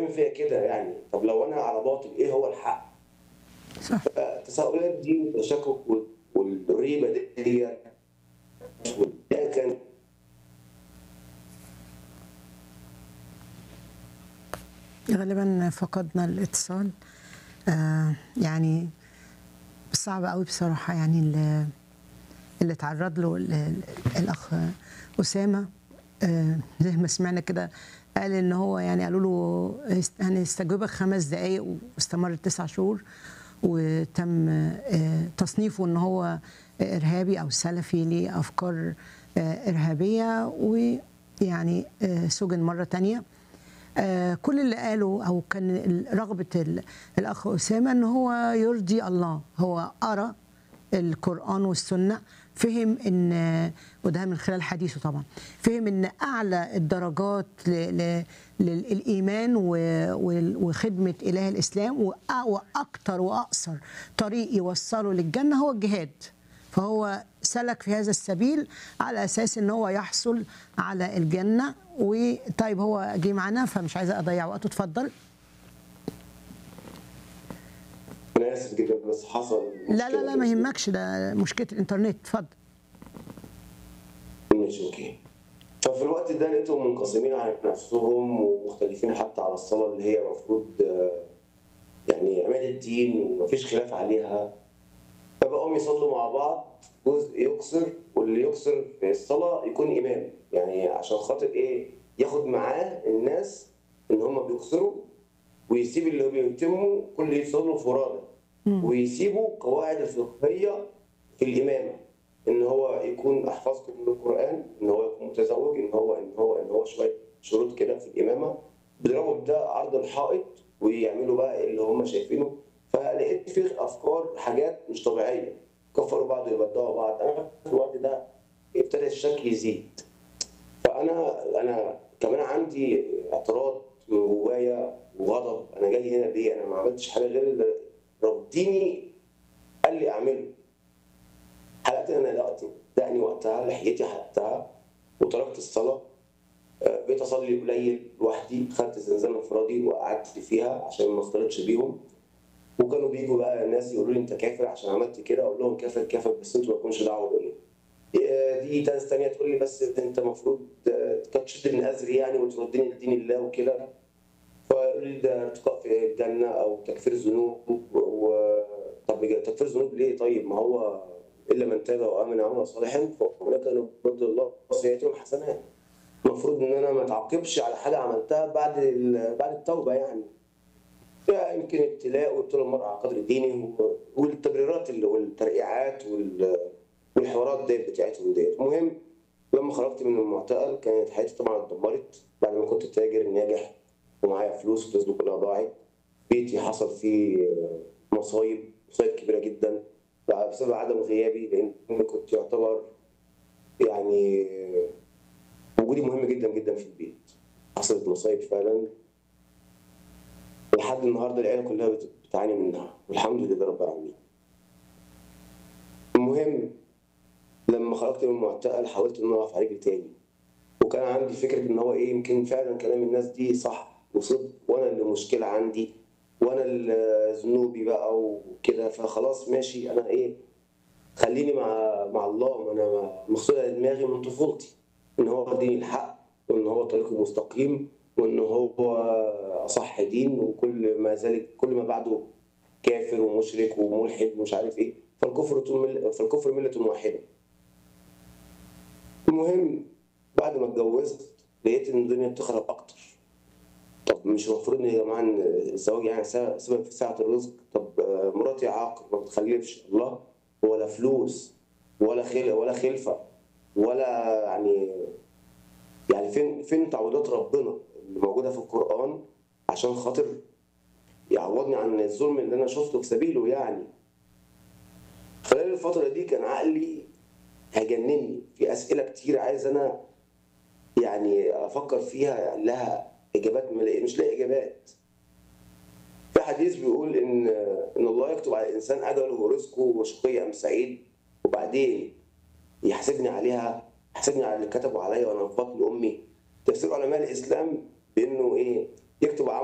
فيا كده يعني طب لو انا على باطل ايه هو الحق صح التساؤلات دي والتشكك وال- والريبه دي ده كان غالبا فقدنا الاتصال آه يعني صعب قوي بصراحة يعني اللي, اللي تعرض له ال- ال- الأخ أسامة آه زي ما سمعنا كده قال إن هو يعني قالوا له هيست- هنستجوبك خمس دقايق واستمر تسع شهور وتم آه تصنيفه إن هو إرهابي أو سلفي ليه أفكار آه إرهابية ويعني آه سجن مرة تانية آه، كل اللي قاله او كان ال- رغبه ال- الاخ اسامه ان هو يرضي الله هو قرا القران والسنه فهم ان وده من خلال حديثه طبعا فهم ان اعلى الدرجات ل- ل- للايمان و- وال- وخدمه اله الاسلام وأ- واكتر واقصر طريق يوصله للجنه هو الجهاد فهو سلك في هذا السبيل على اساس ان هو يحصل على الجنه وطيب هو جه معانا فمش عايزه اضيع وقته اتفضل انا اسف جدا بس حصل لا لا لا مشكلة ما بس. يهمكش ده مشكله الانترنت اتفضل ماشي اوكي ففي الوقت ده لقيتهم منقسمين عن نفسهم ومختلفين حتى على الصلاه اللي هي المفروض آه، يعني عماد الدين ومفيش خلاف عليها فبقوا يصلوا مع بعض جزء يقصر واللي يقصر في الصلاه يكون امام يعني عشان خاطر ايه ياخد معاه الناس ان هم بيقصروا ويسيب اللي بيتموا كل يصلوا فرادى ويسيبوا قواعد الفقهيه في الامامه ان هو يكون احفظكم من القران ان هو يكون متزوج ان هو ان هو ان هو شويه شروط كده في الامامه بيضربوا بده عرض الحائط ويعملوا بقى اللي هم شايفينه فلقيت فيه افكار حاجات مش طبيعيه كفروا بعض ويبدعوا بعض انا في الوقت ده ابتدى الشك يزيد فانا انا كمان عندي اعتراض من جوايا وغضب انا جاي هنا ليه انا ما عملتش حاجه غير اللي ربنا قال لي اعمله حلقت انا دقتي دقني وقتها لحيتي حلقتها وتركت الصلاه آه، بقيت اصلي قليل لوحدي خدت زنزانه انفرادي وقعدت فيها عشان ما اختلطش بيهم وكانوا بيجوا بقى الناس يقولوا لي انت كافر عشان عملت كده اقول لهم كافر كافر بس انتوا ما تكونش دعوه بيا آه، دي ناس تانية تقول لي بس انت المفروض آه، كانت تشد من ازري يعني وتردني لدين الله وكده فيقول لي ده ارتقاء في الجنه او تكفير ذنوب و طب تكفير ذنوب ليه طيب ما هو الا من تاب وامن وعمل صالحا فاولئك نبدل الله سيئاتهم حسنات المفروض ان انا ما اتعاقبش على حاجه عملتها بعد ال- بعد التوبه يعني يعني يمكن ابتلاء وابتلاء المرء على قدر دينه و- والتبريرات اللي- والترقيعات وال- والحوارات دي بتاعتهم ديت المهم لما خرجت من المعتقل كانت حياتي طبعا اتدمرت بعد ما كنت تاجر ناجح ومعايا فلوس الفلوس دي كلها ضاعت بيتي حصل فيه مصايب مصايب كبيره جدا بقى بسبب عدم غيابي لان كنت يعتبر يعني وجودي مهم جدا جدا في البيت حصلت مصايب فعلا لحد النهارده العيله كلها بت- بتعاني منها والحمد لله رب العالمين المهم لما خرجت من المعتقل حاولت ان انا اقف على رجلي تاني وكان عندي فكره ان هو ايه يمكن فعلا كلام الناس دي صح وصدق وانا اللي مشكله عندي وانا اللي ذنوبي بقى وكده فخلاص ماشي انا ايه خليني مع مع الله ما انا مغسول على دماغي من طفولتي ان هو دين الحق وان هو طريق المستقيم وان هو اصح دين وكل ما ذلك كل ما بعده كافر ومشرك وملحد ومش عارف ايه فالكفر طول مل... فالكفر مله واحده المهم بعد ما اتجوزت لقيت ان الدنيا بتخرب اكتر طب مش المفروض يا جماعه ان الزواج يعني سا- سبب في سعه الرزق طب آه، مراتي عاقر ما بتخلفش الله ولا فلوس ولا خل ولا خلفه ولا يعني يعني فين فين تعويضات ربنا اللي موجوده في القران عشان خاطر يعوضني عن الظلم اللي انا شفته في سبيله يعني خلال الفتره دي كان عقلي هيجنني في اسئله كتير عايز انا يعني افكر فيها لها اجابات ملاقي مش لاقي اجابات في حديث بيقول ان ان الله يكتب على الانسان اجله ورزقه وشقي ام سعيد وبعدين يحاسبني عليها يحاسبني على اللي كتبه عليا وانا في بطن امي تفسير علماء الاسلام بانه ايه يكتب